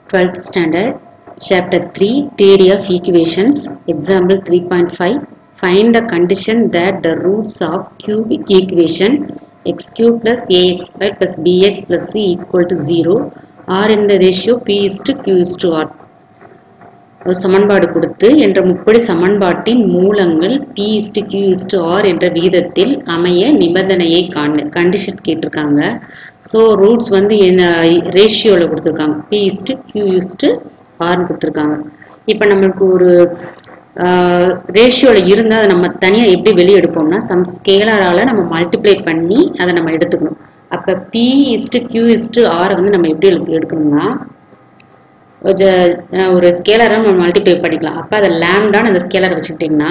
12th standard, chapter 3, theory of equations, example 3.5. Find the condition that the roots of cubic equation x cube plus ax squared plus bx plus c equal to 0 are in the ratio p is to q is to r. ஒரு சமன்பாடு கொடுத்து என்ற முப்படி சமன்பாட்டின் மூலங்கள் p is to q is to r என்ற விகிதத்தில் அமைய நிபந்தனையை காணு கண்டிஷன் கேட்டிருக்காங்க ஸோ ரூட்ஸ் வந்து என்ன ரேஷியோவில் கொடுத்துருக்காங்க p is to q is to rன்னு கொடுத்துருக்காங்க இப்போ நம்மளுக்கு ஒரு ரேஷியோவில் இருந்தால் அதை நம்ம தனியாக எப்படி வெளியே எடுப்போம்னா சம் ஸ்கேலரால் நம்ம மல்டிப்ளை பண்ணி அதை நம்ம எடுத்துக்கணும் அப்போ பி இஸ்டு கியூ இஸ்டு ஆரை வந்து நம்ம எப்படி எடுக்க- எடுக்கணும்னா ஒரு அஹ் ஒரு ஸ்கேலரை நம்ம மல்டிப்ளை பண்ணிக்கலாம் அப்போ அதை லேம்டான்னு அந்த ஸ்கேலரை வச்சுக்கிட்டிங்கன்னா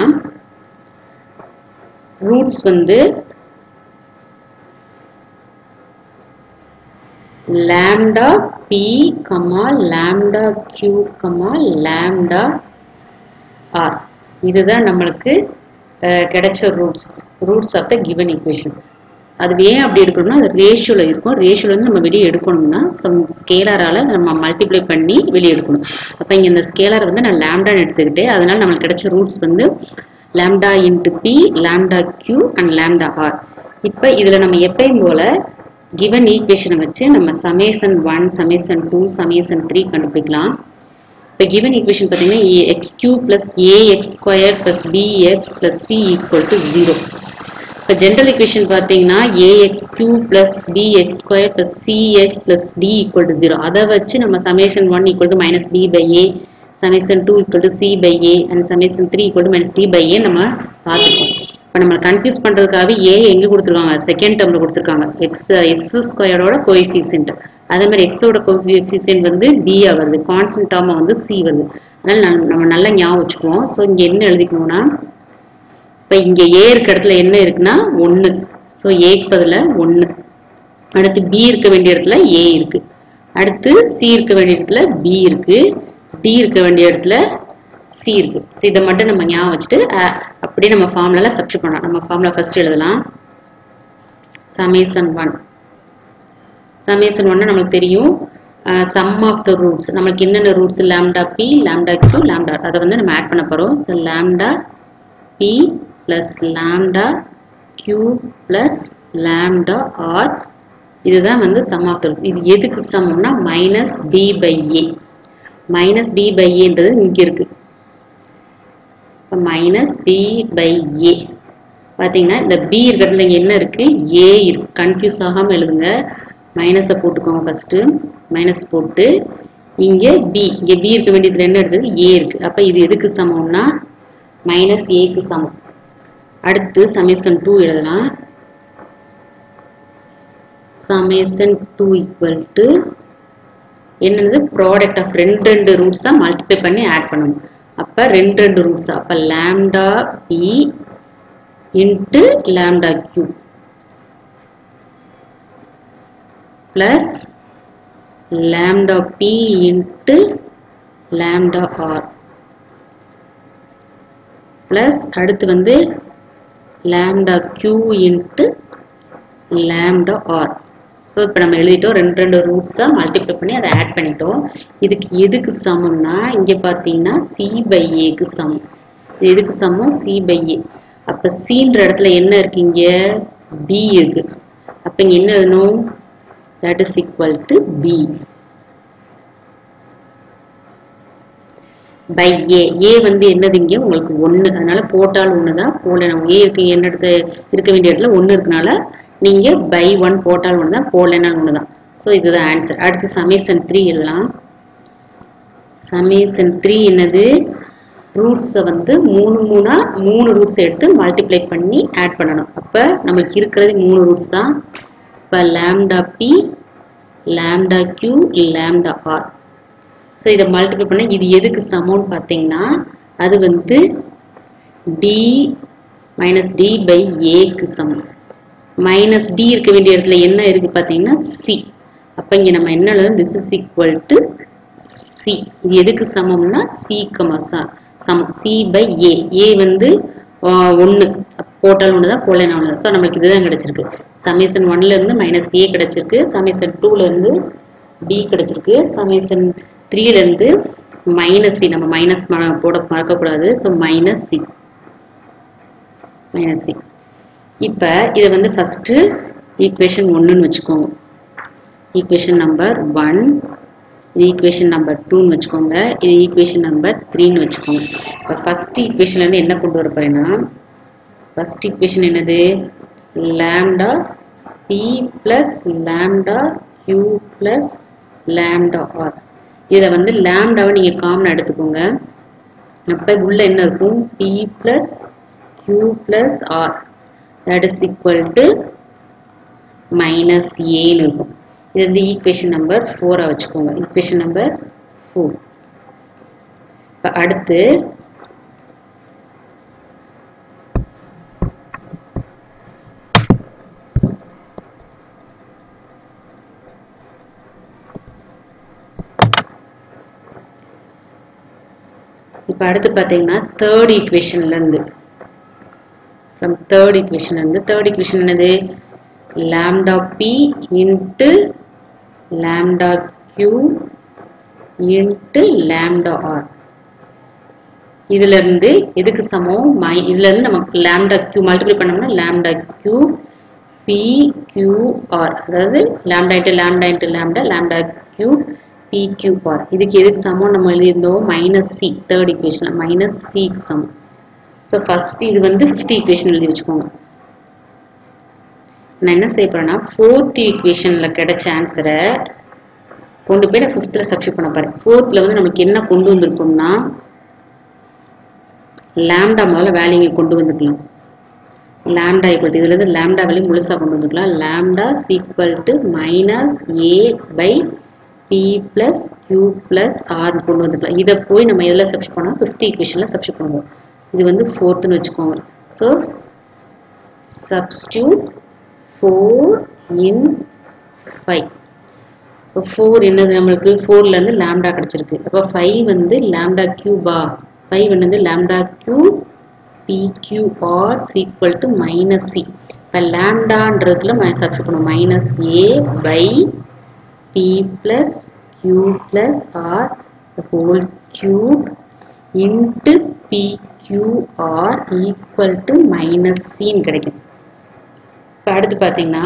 ரூட்ஸ் வந்து lambda P comma lambda Q comma lambda R இதுதான் நம்மளுக்கு அஹ், கிடைச்ச roots roots of the given equation அது ஏன் அப்படி எடுக்கணும்னா அது ரேஷியோவில் இருக்கும் ரேஷியோவில் வந்து நம்ம வெளியே எடுக்கணும்னா சம் ஸ்கேலரால் நம்ம மல்டிப்ளை பண்ணி வெளியே எடுக்கணும் அப்போ இங்கே இந்த ஸ்கேலரை வந்து நான் லேம்டான்னு எடுத்துக்கிட்டு அதனால நம்மளுக்கு கிடைச்ச ரூட்ஸ் வந்து lambda into P lambda Q and lambda R இப்போ இதில் நம்ம எப்பயும் போல் கிவன் ஈக்குவேஷனை வச்சு நம்ம summation one summation two summation three கண்டுபிடிக்கலாம் இப்போ கிவன் ஈக்குவேஷன் பார்த்தீங்கன்னா X cube plus A X square plus B X plus C equal to zero இப்போ ஜென்ரல் ஈக்குவேஷன் பார்த்தீங்கன்னா A X cube plus B X square plus C X plus D equal to zero அதை வச்சு நம்ம summation one equal to minus B by A summation two equal to C by A and summation three equal to minus D by A நம்ம பார்த்துருக்கோம் இப்போ நம்ம confuse பண்ணுறதுக்காக ஏ எங்கே கொடுத்துருக்காங்க செகண்ட் டேர்மில் கொடுத்துருக்காங்க எக்ஸ் எக்ஸ் ஸ்கொயரோட கோஎஃபிஷியன்ட் அதே மாதிரி எக்ஸோட கோஎஃபிஷியன்ட் வந்து பியா வருது கான்ஸ்டன்ட் டேர்மாக வந்து சி வருது அதனால நம்ம- நம்ம நல்லா ஞாபகம் வச்சுக்குவோம் ஸோ இங்கே என்ன எழுதிக்கணும்னா இப்போ இங்கே ஏ இருக்க இடத்துல என்ன இருக்குன்னா ஒன்று ஸோ ஏக்கு பதிலாக ஒன்று அடுத்து பி இருக்க வேண்டிய இடத்துல ஏ இருக்கு அடுத்து சி இருக்க வேண்டிய இடத்துல பி இருக்கு டி இருக்க வேண்டிய இடத்துல சி இருக்கு ஸோ இதை மட்டும் நம்ம ஞாபகம் வச்சுட்டு அஹ், அப்படியே நம்ம ஃபார்முலால சப்ஸ்டிட் பண்ணலாம் நம்ம ஃபார்முலா ஃபர்ஸ்ட் எழுதலாம் சமேசன் ஒன் சமேசன் ஒன்று நம்மளுக்கு தெரியும் சம் ஆஃப் த ரூட்ஸ் நம்மளுக்கு என்னென்ன roots lambda P lambda Q lambda அதை வந்து நம்ம ஆட் பண்ண போகிறோம் so lambda P plus lambda Q plus lambda R இதுதான் வந்து சம் ஆஃப் த ரூட்ஸ் இது எதுக்கு சம்னா minus D by A minus D by ஏன்றது இங்கே இருக்கு மைனஸ் பி பை ஏ பார்த்தீங்கன்னா இந்த பி இருக்கிறதுல இங்கே என்ன இருக்கு ஏ இருக்கு கன்ஃபியூஸ் ஆகாமல் எழுதுங்க மைனஸை போட்டுக்கோங்க ஃபர்ஸ்ட் மைனஸ் போட்டு இங்கே பி இங்கே பி இருக்க வேண்டியதுல என்ன இருக்குது ஏ இருக்கு அப்போ இது எதுக்கு சமம்னா மைனஸ் ஏக்கு சமம் அடுத்து சமேசன் டூ எழுதலாம் சமேசன் டூ ஈக்குவல் டு என்னது ப்ராடக்ட் ஆஃப் ரெண்டு ரெண்டு ரூட்ஸாக மல்டிப்ளை பண்ணி ஆட் பண்ணணும் அப்போ ரெண்டு ரெண்டு ரூட்ஸ் அப்போ lambda P into lambda Q plus lambda P into lambda R plus அடுத்து வந்து lambda Q into lambda R so இப்போ நம்ம எழுதிட்டோம் ரெண்டு ரெண்டு ரூட்ஸாக மல்டிப்ளை பண்ணி அதை ஆட் பண்ணிட்டோம் இதுக்கு எதுக்கு சமம்னா இங்கே பார்த்தீங்கன்னா சி பை ஏக்கு சமம் இது எதுக்கு சமம் சி பை ஏ அப்போ சின்ற இடத்துல என்ன இருக்கு இங்கே பி இருக்கு அப்போ இங்கே என்ன எழுதணும் that is equal to B by A A வந்து என்னது இங்கே உங்களுக்கு ஒன்று அதனால போட்டால் ஒன்று தான் போடல ஏ இருக்கு என்ன இடத்துல இருக்க வேண்டிய இடத்துல ஒன்று இருக்கனால நீங்கள் பை ஒன் போட்டால் ஒன்று தான் போடலைனாலும் ஒன்று தான் ஸோ இதுதான் ஆன்சர் அடுத்து சமேசன் த்ரீ எழுதலாம் சமேசன் த்ரீ என்னது ரூட்ஸை வந்து மூணு மூணா மூணு ரூட்ஸ் எடுத்து மல்டிப்ளை பண்ணி ஆட் பண்ணணும் அப்போ நமக்கு இருக்கிறது மூணு ரூட்ஸ் தான் இப்போ lambda P lambda Q lambda R so இதை மல்டிப்ளை பண்ண இது எதுக்கு சமம்னு பார்த்தீங்கன்னா அது வந்து டி மைனஸ் டி பை ஏக்கு சமம் மைனஸ் டி இருக்க வேண்டிய இடத்துல என்ன இருக்கு பார்த்தீங்கன்னா சி அப்போ இங்கே நம்ம என்ன எழுதணும் this is equal to C இது எதுக்கு சமம்னா சி கமா சமம் சி பை ஏ ஏ வந்து ஒன்று போட்டால் ஒன்று தான் போடலைன்னா ஒன்று தான் ஸோ நம்மளுக்கு இதுதான் கிடச்சிருக்கு சமேசன் ஒன்ல இருந்து மைனஸ் ஏ கிடச்சிருக்கு சமேசன் டூல இருந்து பி கிடச்சிருக்கு சமேசன் த்ரீலேருந்து மைனஸ் சி நம்ம மைனஸ் போட மறக்கக்கூடாது so minus C minus C இப்போ இதை வந்து ஃபஸ்ட்டு ஈக்குவேஷன் ஒன்றுன்னு வச்சுக்கோங்க ஈக்குவேஷன் நம்பர் ஒன் இது ஈக்குவேஷன் நம்பர் டூன்னு வச்சுக்கோங்க இது ஈக்குவேஷன் நம்பர் த்ரீன்னு வச்சுக்கோங்க இப்போ ஃபஸ்ட் ஈக்குவேஷன்லேருந்து என்ன கொண்டு வர போறேன்னா ஃபஸ்ட் ஈக்குவேஷன் என்னது lambda P plus lambda Q plus lambda R இதை வந்து லேம்டாவை நீங்கள் காமன் எடுத்துக்கோங்க அப்போ உள்ள என்ன இருக்கும் P plus Q plus R that is equal to minus ஏன்னு இருக்கும் இது வந்து ஈக்குவேஷன் நம்பர் ஃபோராக வச்சுக்கோங்க ஈக்குவேஷன் நம்பர் ஃபோர் இப்போ அடுத்து இப்போ அடுத்து பார்த்தீங்கன்னா தேர்ட் ஈக்குவேஷன்லேருந்து ஃப்ரம் தேர்ட் ஈக்குவேஷன்லேருந்து தேர்ட் ஈக்குவேஷன் என்னது lambda p into lambda q into lambda r இதுல இருந்து எதுக்கு சமம் மை இதுல இருந்து நமக்கு lambda q மல்டிப்ளை பண்ணோம்னா lambda q p q r அதாவது lambda into lambda into lambda lambda q p q r இதுக்கு எதுக்கு சமம் நம்ம எழுதியிருந்தோம் minus C third equation minus சிக்கு சமம் ஸோ ஃபர்ஸ்ட் இது வந்து ஃபிஃப்த் ஈக்குவேஷன் எழுதி வச்சுக்கோங்க நான் என்ன செய்ய போறேன்னா ஃபோர்த் ஈக்குவேஷனில் கிடைச்ச ஆன்சரை கொண்டு போய் நான் ஃபிஃப்த்தில் சப்ஸ்டியூட் பண்ண போறேன் ஃபோர்த்தில் வந்து நமக்கு என்ன கொண்டு வந்திருக்கோம்னா லேம்டா முதல்ல வேல்யூங்க கொண்டு வந்துக்கலாம் லேம்டா ஈக்குவல் இதுல இருந்து லேம்டா வேல்யூ முழுசாக கொண்டு வந்துக்கலாம் lambda equal to minus A by P plus Q plus R கொண்டு வந்துக்கலாம் இதை போய் நம்ம எதில் சப்ஸ்டியூட் பண்ணோம் ஃபிஃப்த் ஈக்குவேஷனில் சப்ஸ்டியூட் பண்ணுவோம் இது வந்து ஃபோர்த்துன்னு வச்சுக்கோங்க so substitute four in five இப்போ ஃபோர் என்னது நம்மளுக்கு ஃபோர்லேருந்து லேம்டா கிடச்சிருக்கு அப்போ ஃபைவ் வந்து லேம்டா கியூபா ஃபைவ் என்னது lambda cube P Q R equal to minus C இப்போ லேம்டான்றதுக்குள்ள மை சப்ஸ்டியூட் பண்ணுவோம் minus A by P plus Q plus R whole cube into P Q R equal to minus சின்னு கிடைக்கும் இப்போ அடுத்து பார்த்தீங்கன்னா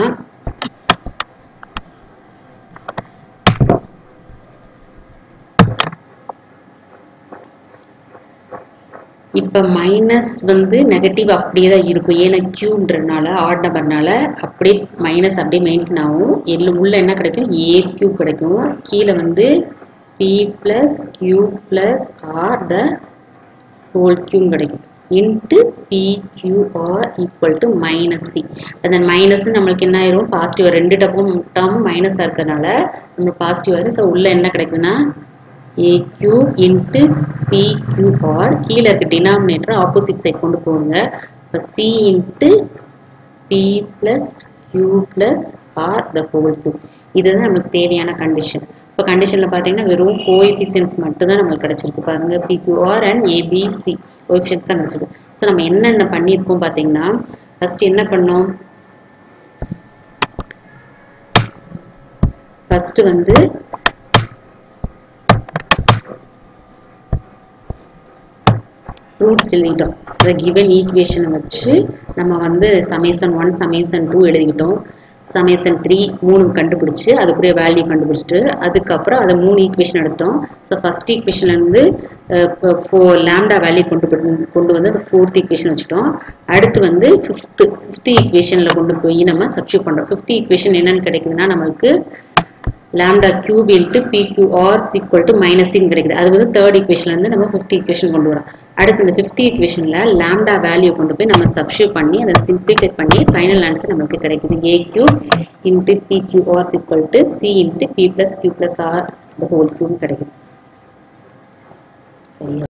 இப்போ மைனஸ் வந்து நெகட்டிவ் அப்படியே தான் இருக்கும் ஏன்னா கியூன்றனால ஆட் நம்பர்னால அப்படியே மைனஸ் அப்படியே மெயின்டைன் ஆகும் எல்ல உள்ள என்ன கிடைக்கும் ஏ கியூ கிடைக்கும் கீழே வந்து P plus Q plus R the whole கியூன்னு கிடைக்கும் into P Q R equal to minus C அந்த மைனஸ் நம்மளுக்கு என்ன ஆயிரும் பாசிட்டிவ் ரெண்டு டப்பும் டேர்மும் மைனஸாக இருக்கிறதுனால நம்மளுக்கு பாசிட்டிவ் ஆயிரும் ஸோ உள்ள என்ன கிடைக்குதுன்னா A cube into P Q R கீழே இருக்க டினாமினேட்டர் ஆப்போசிட் சைட் கொண்டு போங்க இப்போ C into P plus Q plus R the whole cube இதுதான் நம்மளுக்கு தேவையான கண்டிஷன் இப்போ கண்டிஷனில் பார்த்தீங்கன்னா வெறும் கோஎஃபிஷியன்ஸ் மட்டும் தான் நம்மளுக்கு கிடச்சிருக்கு பாருங்க பிக்யூஆர் அண்ட் ஏபிசி கோஎஃபிஷியன்ஸ் தான் கிடச்சிருக்கு ஸோ நம்ம என்னென்ன பண்ணியிருக்கோம் பார்த்தீங்கன்னா ஃபர்ஸ்ட் என்ன பண்ணோம் ஃபர்ஸ்ட் வந்து ரூட்ஸ் எழுதிட்டோம் இந்த கிவன் ஈக்குவேஷனை வச்சு நம்ம வந்து சமேசன் ஒன் சமேசன் டூ எழுதிக்கிட்டோம் சமேசன் த்ரீ மூணு கண்டுபிடிச்சி அதுக்குரிய வேல்யூ கண்டுபிடிச்சிட்டு அதுக்கப்புறம் அதை மூணு ஈக்குவேஷன் எடுத்தோம் ஸோ ஃபஸ்ட் ஈக்குவேஷன்லேருந்து ஃபோர் லேம்டா வேல்யூ கொண்டு போய் கொண்டு வந்து அந்த ஃபோர்த் ஈக்குவேஷன் வச்சுட்டோம் அடுத்து வந்து ஃபிஃப்த்து ஃபிஃப்த் ஈக்குவேஷனில் கொண்டு போய் நம்ம சப்ஸ்டியூட் பண்ணுறோம் ஃபிஃப்த் ஈக்குவேஷன் என்னன்னு கிடைக்குதுன்னா நம்மளுக்கு lambda cube into P Q R equal to minus சின்னு கிடைக்குது அது வந்து தேர்ட் ஈக்குவேஷன்லேருந்து நம்ம ஃபிஃப்த் ஈக்குவேஷன் கொண்டு வரோம் அடுத்து இந்த ஃபிஃப்த் ஈக்குவேஷனில் லாம்டா வேல்யூ கொண்டு போய் நம்ம சப்ஸ்டியூட் பண்ணி அதை சிம்பிளிஃபை பண்ணி ஃபைனல் ஆன்சர் நமக்கு கிடைக்குது A cube into P Q R equal to C into P plus Q plus R the whole cube கிடைக்குது சரியா